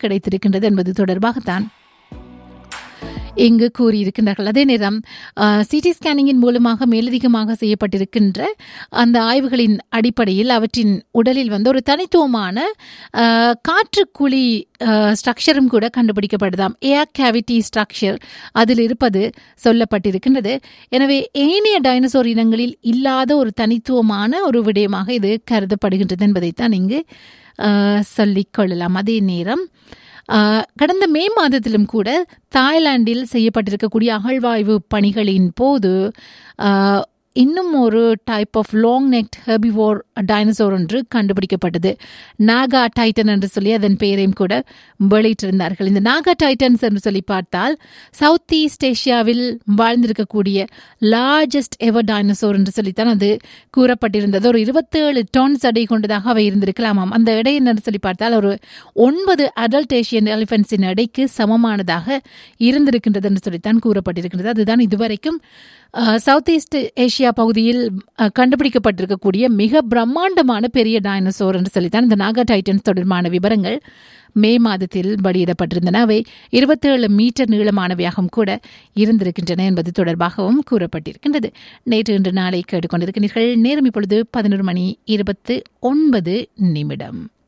கிடைத்திருக்கின்றது என்பது தொடர்பாகத்தான் இங்கு கூறியிருக்கின்றார்கள் அதே நேரம் சிடி ஸ்கேனிங்கின் மூலமாக மேலதிகமாக செய்யப்பட்டிருக்கின்ற அந்த ஆய்வுகளின் அடிப்படையில் அவற்றின் உடலில் வந்து ஒரு தனித்துவமான அஹ், காற்றுக்குழி ஸ்ட்ரக்சரும் கூட கண்டுபிடிக்கப்படுதாம் ஏர் கேவிட்டி ஸ்ட்ரக்சர் அதில் இருப்பது சொல்லப்பட்டிருக்கின்றது எனவே ஏனைய டைனோசோர் இனங்களில் இல்லாத ஒரு தனித்துவமான ஒரு விடயமாக இது கருதப்படுகின்றது என்பதைத்தான் இங்கு அஹ், சொல்லிக் கொள்ளலாம் அதே நேரம் ஆஹ், கடந்த மே மாதத்திலும் கூட தாய்லாந்தில் செய்யப்பட்டிருக்கக்கூடிய அகழ்வாய்வு பணிகளின் போது ஆஹ், இன்னும் ஒரு type of long necked herbivore dinosaur ஒன்று கண்டுபிடிக்கப்பட்டது நாகா டைட்டன் என்று சொல்லி அதன் பெயரையும் கூட வெளியிட்டிருந்தார்கள் இந்த நாகா டைட்டன்ஸ் என்று சொல்லி பார்த்தால் சவுத் ஈஸ்ட் ஏஷியாவில் வாழ்ந்திருக்கக்கூடிய லார்ஜஸ்ட் எவர் டைனோசோர் என்று சொல்லித்தான் அது கூறப்பட்டிருந்தது ஒரு இருபத்தேழு டன்ஸ் எடை கொண்டதாக அவை இருந்திருக்கலாமாம் அந்த எடை என்னன்னு சொல்லி பார்த்தால் ஒரு ஒன்பது அடல்ட் ஏஷியன் எலிஃபென்ட்ஸின் எடைக்கு சமமானதாக இருந்திருக்கின்றது என்று சொல்லித்தான் கூறப்பட்டிருக்கின்றது அதுதான் இதுவரைக்கும் அஹ், சவுத் ஈஸ்ட் ஏஷியா பகுதியில் அஹ், கண்டுபிடிக்கப்பட்டிருக்கக்கூடிய மிக பிரம்மாண்டமான பெரிய டைனோசோர் என்று சொல்லித்தான் இந்த நாகா டைட்டன்ஸ் தொடர்பான விவரங்கள் மே மாதத்தில் வெளியிடப்பட்டிருந்தன அவை இருபத்தேழு மீட்டர் நீளமானவையாகவும் கூட இருந்திருக்கின்றன என்பது தொடர்பாகவும் கூறப்பட்டிருக்கின்றது நேற்று இன்று நாளை கேட்டுக்கொண்டிருக்கிறீர்கள் நேரம் இப்பொழுது பதினொரு மணி இருபத்து ஒன்பது நிமிடம்